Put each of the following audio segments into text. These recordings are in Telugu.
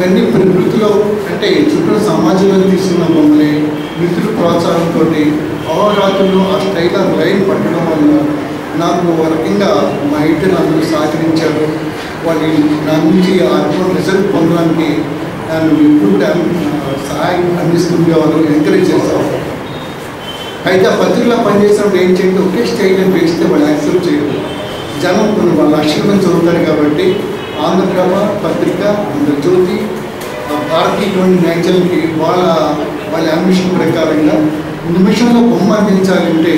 ఇవన్నీ ప్రకృతిలో అంటే చుట్టూ సమాజంలో తీసుకున్న మమ్మల్ని మిత్రుల ప్రోత్సాహంతో అహోరాత్రులు ఆ స్టైల్ ఆ లైన్ పట్టడం వల్ల నాకు ఒక రకంగా మా ఇంటిని అందరూ సహకరించారు వాళ్ళు నా నుంచి ఆ రిజల్ట్ పొందడానికి నన్ను ఎప్పుడు టైం సహాయం అందిస్తుండేవారు ఎంకరేజ్ చేసేవారు అయితే ఆ పత్రికలో పనిచేసినప్పుడు ఏం చేయండి ఒకే స్టైల్ అని వేస్తే వాళ్ళు యాక్సెప్ట్ చేయరు జనం కొన్ని వాళ్ళ లక్షల మంది చదువుతారు కాబట్టి ఆంధ్రప్రభ పత్రిక ఆంధ్రజ్యోతి ఆ భారతీయటువంటి మ్యాగజైన్కి వాళ్ళ వాళ్ళ అంబిషన్ ప్రకారంగా నిమిషంలో బొమ్మ అందించాలంటే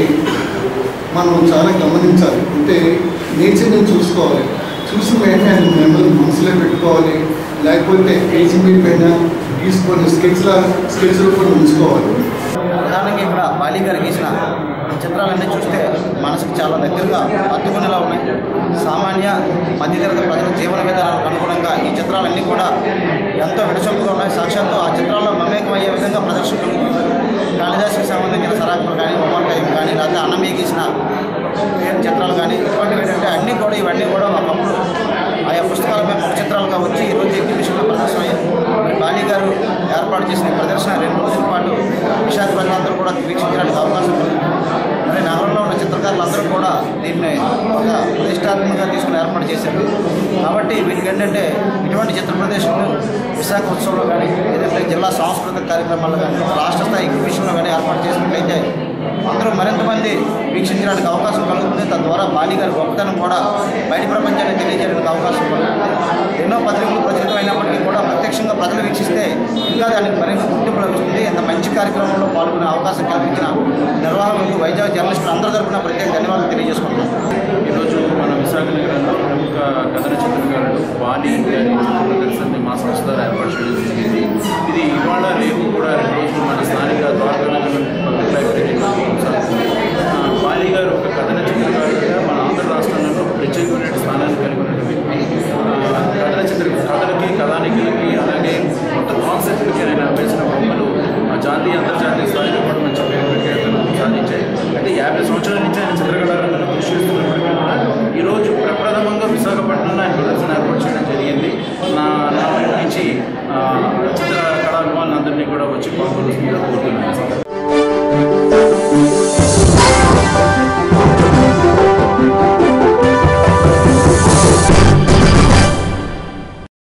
మనం చాలా గమనించాలి అంటే నేచర్ని చూసుకోవాలి చూసిన వెంటనే అది మెమరీ మనసులో పెట్టుకోవాలి లేకపోతే పేజీ మీద పైన తీసుకొని స్కెచ్ల స్కెచ్ రూపంలో ఉంచుకోవాలి ప్రధానంగా ఇక్కడ బాలి గారు గీసిన చిత్రాలన్నీ చూస్తే మనసుకు చాలా దగ్గరగా అద్దుకునేలా ఉన్నాయి సామాన్య మధ్యతరగతి ప్రజల జీవన విధానాలకు అనుగుణంగా ఈ చిత్రాలన్నీ కూడా ఎంతో విడసొంపుగా ఉన్నాయి సాక్షాత్తు ఆ చిత్రాల్లో మమేకమయ్యే విధంగా ప్రదర్శనలు కాళిదాసుకి సంబంధించిన సరాకులు కానీ మొమ్మకాయం కానీ లేకపోతే అన్నమయ్య గీసిన పేరు చిత్రాలు కానీ ఇటువంటివి ఏంటంటే అన్నీ కూడా ఇవన్నీ కూడా ఒకప్పుడు ఆయా పుస్తకాలపై ముఖ చిత్రాలుగా వచ్చి ఈరోజు ఎగ్జిబిషన్లో ప్రదర్శన అయ్యాయి మరి బాలి గారు ఏర్పాటు చేసిన ఈ ప్రదర్శన రెండు రోజుల పాటు విశాఖ ప్రజలందరూ కూడా వీక్షించడానికి అవకాశం ఉంది మరి నగరంలో ఉన్న చిత్రకారులందరూ కూడా దీన్ని ఒక ప్రతిష్టాత్మకంగా తీసుకుని ఏర్పాటు చేశారు కాబట్టి వీటికి ఏంటంటే ఇటువంటి చిత్ర ప్రదర్శనలు విశాఖ ఉత్సవంలో కానీ ఏదైతే జిల్లా సాంస్కృతిక కార్యక్రమాల్లో కానీ రాష్ట్ర స్థాయి ఎగ్జిబిషన్లో కానీ ఏర్పాటు చేసినట్లయితే అందరూ మరింత మంది వీక్షించడానికి అవకాశం కలుగుతుంది తద్వారా బాలి గారి గొప్పతనం కూడా బయట ప్రపంచానికి తెలియజేయడానికి అవకాశం కలుగుతుంది ఎన్నో పత్రికలు ప్రచురితమైనప్పటికీ కూడా ప్రత్యక్షంగా ప్రజలు వీక్షిస్తే ఇంకా దానికి మరింత గుర్తింపు లభిస్తుంది ఇంత మంచి కార్యక్రమంలో పాల్గొనే అవకాశం కల్పించిన నిర్వాహకులకు వైజాగ్ జర్నలిస్టులు అందరి తరపున ప్రత్యేక ధన్యవాదాలు తెలియజేసుకుంటున్నాం ఈరోజు మన విశాఖ నగరంలో ప్రముఖ కథన చిత్రకారుడు బాలి గారి చిత్ర ప్రదర్శనని మా సంస్థ ద్వారా ఏర్పాటు చేయడం జరిగింది ఇది ఇవాళ రేపు కూడా రెండు రోజులు మన స్థానిక ద్వారకానగర్ పబ్లిక్ లైబ్రరీలో కొనసాగుతుంది ఆ, బాలి గారు ఒక కథన చిత్రకారుడిగా మన ఆంధ్ర రాష్ట్రంలో ప్రత్యేకమైన స్థానాన్ని కలిగి ఉన్న వ్యక్తి ఆ, కథన చిత్ర కథలకి కథానికులకి అలాగే మొత్తం కాన్సెప్ట్లకి ఆయన వేసిన బొమ్మలు ఆ జాతీయ అంతర్జాతీయ స్థాయిలో కూడా మంచి పేరు ప్రఖ్యాతలు సాధించాయి అంటే యాభై సంవత్సరాల నుంచి ఆయన చిత్రకళారంగంలో కృషి చేస్తున్నప్పటికీ కూడా ఈరోజు ప్రప్రథమంగా విశాఖపట్నంలో ఆయన ప్రదర్శన ఏర్పాటు చేయడం జరిగింది నా నా వైపు నుంచి ఆ, చిత్ర కళాభిమానులందరినీ కూడా వచ్చి పాల్గొనాల్సిందిగా కోరుతున్నాను